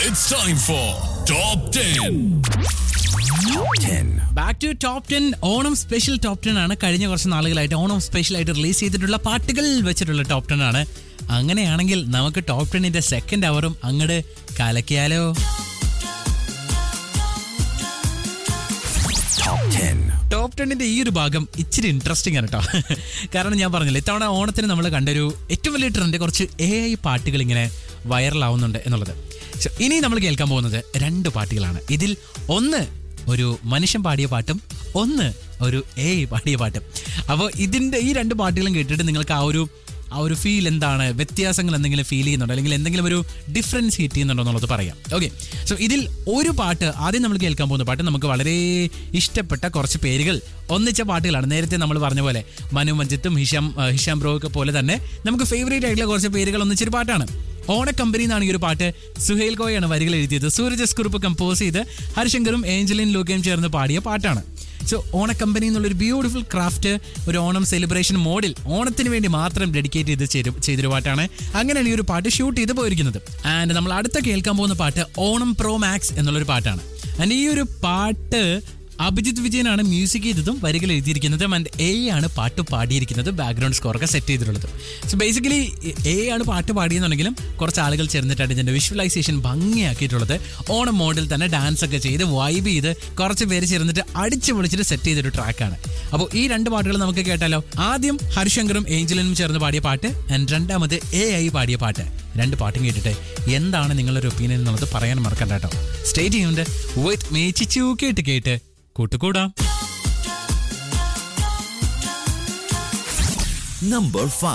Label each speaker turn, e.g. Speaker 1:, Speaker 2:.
Speaker 1: It's time for Top 10.
Speaker 2: Back to top ten Onam special top ten ആണ് കഴിഞ്ഞ കുറച്ച് നാളുകളായിട്ട് ഓണം സ്പെഷ്യൽ ആയിട്ട് റിലീസ് ചെയ്തിട്ടുള്ള പാട്ടുകൾ വെച്ചിട്ടുള്ള ടോപ്പ് ടെൻ ആണ് അങ്ങനെയാണെങ്കിൽ നമുക്ക് ടോപ്പ് ടെന്നിന്റെ സെക്കൻഡ് അവറും അങ്ങോട്ട് കലക്കിയാലോ ടോപ്പ് ടെന്നിന്റെ ഈ ഒരു ഭാഗം ഇച്ചിരി ഇൻട്രസ്റ്റിംഗ് ആണ് കേട്ടോ കാരണം ഞാൻ പറഞ്ഞില്ല ഇത്തവണ ഓണത്തിന് നമ്മൾ കണ്ടൊരു ഏറ്റവും വലിയ ട്രെൻഡ് കുറച്ച് എ ഐ പാട്ടുകൾ ഇങ്ങനെ വൈറലാവുന്നുണ്ട് എന്നുള്ളത് So, ഇനി നമ്മൾ കേൾക്കാൻ പോകുന്നത് രണ്ട് പാട്ടുകളാണ് ഇതിൽ ഒന്ന് ഒരു മനുഷ്യൻ പാടിയ പാട്ടും ഒന്ന് ഒരു എ ഐ പാടിയ പാട്ടും അപ്പോൾ ഇതിൻ്റെ ഈ രണ്ട് പാട്ടുകളും കേട്ടിട്ട് നിങ്ങൾക്ക് ആ ഒരു ആ ഒരു ഫീൽ എന്താണ് വ്യത്യാസങ്ങൾ എന്തെങ്കിലും ഫീൽ ചെയ്യുന്നുണ്ടോ അല്ലെങ്കിൽ എന്തെങ്കിലും ഒരു ഡിഫറൻസ് ഹിറ്റ് ചെയ്യുന്നുണ്ടോ എന്നുള്ളത് പറയാം ഓക്കെ സോ ഇതിൽ ഒരു പാട്ട് ആദ്യം നമ്മൾ കേൾക്കാൻ പോകുന്ന പാട്ട് നമുക്ക് വളരെ ഇഷ്ടപ്പെട്ട കുറച്ച് പേരുകൾ ഒന്നിച്ച പാട്ടുകളാണ് നേരത്തെ നമ്മൾ പറഞ്ഞ പോലെ മനു മഞ്ജിത്തും ഹിഷാം ആ, ഹിഷാം ബ്രോ ഒക്കെ പോലെ തന്നെ നമുക്ക് ഫേവറേറ്റ് ആയിട്ടുള്ള കുറച്ച് പേരുകൾ ഒന്നിച്ചൊരു പാട്ടാണ് ഓണക്കമ്പനി എന്നാണ് ഈ ഒരു പാട്ട് സുഹേൽ കോയാണ് വരികൾ എഴുതിയത് സൂരജ് എസ് കുറുപ്പ് കമ്പോസ് ചെയ്ത് ഹരിശങ്കറും ഏഞ്ചലിൻ ലൂക്കയും ചേർന്ന് പാടിയ പാട്ടാണ് സോ ഓണക്കമ്പനി എന്നുള്ളൊരു ബ്യൂട്ടിഫുൾ ക്രാഫ്റ്റ് ഒരു ഓണം സെലിബ്രേഷൻ മോഡിൽ ഓണത്തിന് വേണ്ടി മാത്രം ഡെഡിക്കേറ്റ് ചെയ്ത് ചെയ്തു- ചെയ്തൊരു പാട്ടാണ് അങ്ങനെയാണ് ഈ ഒരു പാട്ട് ഷൂട്ട് ചെയ്ത് പോയിരിക്കുന്നത് ആൻഡ് നമ്മൾ അടുത്ത കേൾക്കാൻ പോകുന്ന പാട്ട് ഓണം പ്രോ മാക്സ് എന്നുള്ളൊരു പാട്ടാണ് ആൻഡ് ഈ ഒരു പാട്ട് അഭിജിത് വിജയനാണ് മ്യൂസിക് ചെയ്തതും വരികൾ എഴുതിയിരിക്കുന്നത് ആൻഡ് എ ആണ് പാട്ട് പാടിയിരിക്കുന്നത് ബാക്ക്ഗ്രൗണ്ട് സ്കോർ ഒക്കെ സെറ്റ് ചെയ്തിട്ടുള്ളത് സോ ബേസിക്കലി എ ആണ് പാട്ട് പാടിയെന്നുണ്ടെങ്കിലും കുറച്ച് ആളുകൾ ചേർന്നിട്ടാണ് ഇതിന്റെ വിഷ്വലൈസേഷൻ ഭംഗിയാക്കിയിട്ടുള്ളത് ഓണം മോഡിൽ തന്നെ ഡാൻസ് ഒക്കെ ചെയ്ത് വൈബ് ചെയ്ത് കുറച്ച് പേര് ചേർന്നിട്ട് അടിച്ചു പൊളിച്ചിട്ട് സെറ്റ് ചെയ്തൊരു ട്രാക്കാണ് അപ്പോൾ ഈ രണ്ട് പാട്ടുകൾ നമുക്ക് കേട്ടാലോ ആദ്യം ഹരിശങ്കറും ഏഞ്ചലിനും ചേർന്ന് പാടിയ പാട്ട് ആൻഡ് രണ്ടാമത് എ ഐ പാടിയ പാട്ട് രണ്ട് പാട്ടും കേട്ടിട്ട് എന്താണ് നിങ്ങളുടെ ഒപ്പീനിയൻ എന്നുള്ളത് പറയാൻ മറക്കണ്ട കേട്ടോ സ്റ്റേറ്റ് ചെയ്യുന്നുണ്ട് വിത്ത് മേച്ചിച്ചു കേട്ട് കേട്ട് കൂട്ടുകൂടാം
Speaker 3: Number 5.